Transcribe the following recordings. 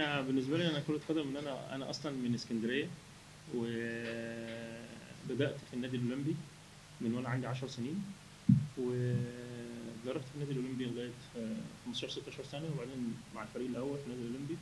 انا بالنسبه لي انا كره قدم ان انا انا اصلا من اسكندريه وبدات في النادي الاولمبي من وانا عندي 10 سنين وجربت في النادي الاولمبي لغايه آه، 15 16 سنه وبعدين مع الفريق الاول في النادي الاولمبي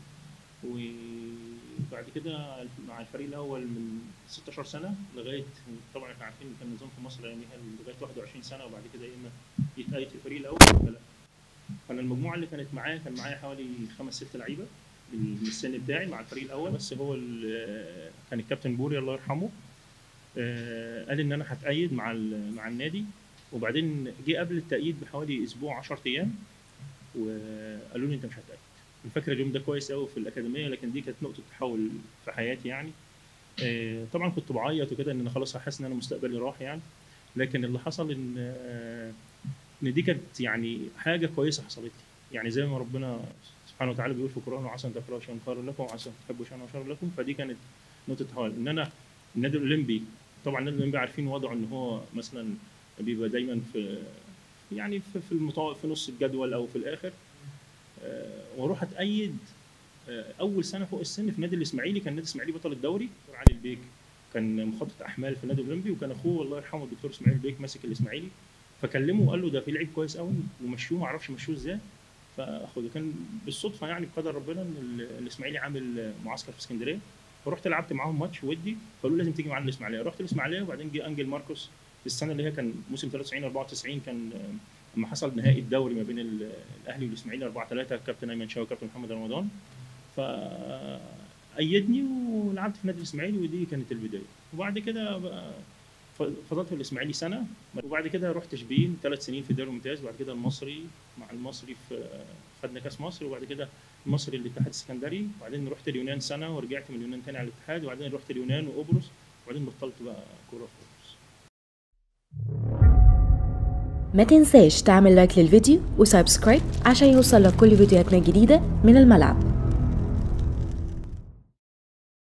وبعد كده مع الفريق الاول من 16 سنه لغايه طبعا احنا عارفين كان النظام في مصر اياميها لغايه 21 سنه وبعد كده يا اما يتقيد في الفريق الاول ولا لا فانا المجموعه اللي كانت معايا كان معايا حوالي خمس ست لعيبه من السن بتاعي مع الفريق الاول بس هو ال- كان الكابتن بوري الله يرحمه آه، قال ان انا هتأيد مع ال- مع النادي وبعدين جه قبل التأييد بحوالي اسبوع 10 ايام وقالوا لي انت مش هتأيد انا فاكر اليوم ده كويس قوي في الاكاديميه لكن دي كانت نقطه تحول في حياتي يعني آه، طبعا كنت بعيط وكده ان انا خلاص حاسس ان انا مستقبلي راح يعني لكن اللي حصل ان آه، ان دي كانت يعني حاجه كويسه حصلت لي يعني زي ما ربنا سبحانه وتعالى بيقول في القران وعسى ان تكرهوا شيئا خيرا لكم وعسى ان تحبوا شيئا شر لكم فدي كانت نقطه تحول ان انا النادي الاولمبي طبعا النادي الاولمبي عارفين وضعه ان هو مثلا بيبقى دايما في يعني في في المطا في نص الجدول او في الاخر آه، واروح اتأيد آه، اول سنه فوق السن في النادي الاسماعيلي كان النادي الاسماعيلي بطل الدوري دكتور علي البيك كان مخطط احمال في النادي الاولمبي وكان اخوه الله يرحمه الدكتور اسماعيل البيك ماسك الاسماعيلي فكلمه وقال له ده في لعيب كويس قوي ومشوه ما اعرفش مشوه ازاي فاخده كان بالصدفه يعني بقدر ربنا ان ال- الاسماعيلي عامل معسكر في اسكندريه فرحت لعبت معاهم ماتش ودي فقالوا لازم تيجي معانا الاسماعيليه رحت الاسماعيليه وبعدين جه انجل ماركوس في السنه اللي هي كان موسم 93 94 كان آه، لما حصل نهائي الدوري ما بين ال- الاهلي والاسماعيلي 4 3 كابتن ايمن شاوي وكابتن محمد رمضان ف ايدني ولعبت في النادي الاسماعيلي ودي كانت البدايه وبعد كده بقى ف- فضلت في الاسماعيلي سنه وبعد كده رحت شبين ثلاث سنين في الدوري الممتاز وبعد كده المصري مع المصري في خدنا كاس مصر وبعد كده المصري الاتحاد السكندري وبعدين رحت اليونان سنه ورجعت من اليونان تاني على الاتحاد وبعدين رحت اليونان وقبرص وبعدين بطلت بقى كوره في قبرص ما تنساش تعمل لايك للفيديو وسبسكرايب عشان يوصلك كل فيديوهاتنا الجديدة من الملعب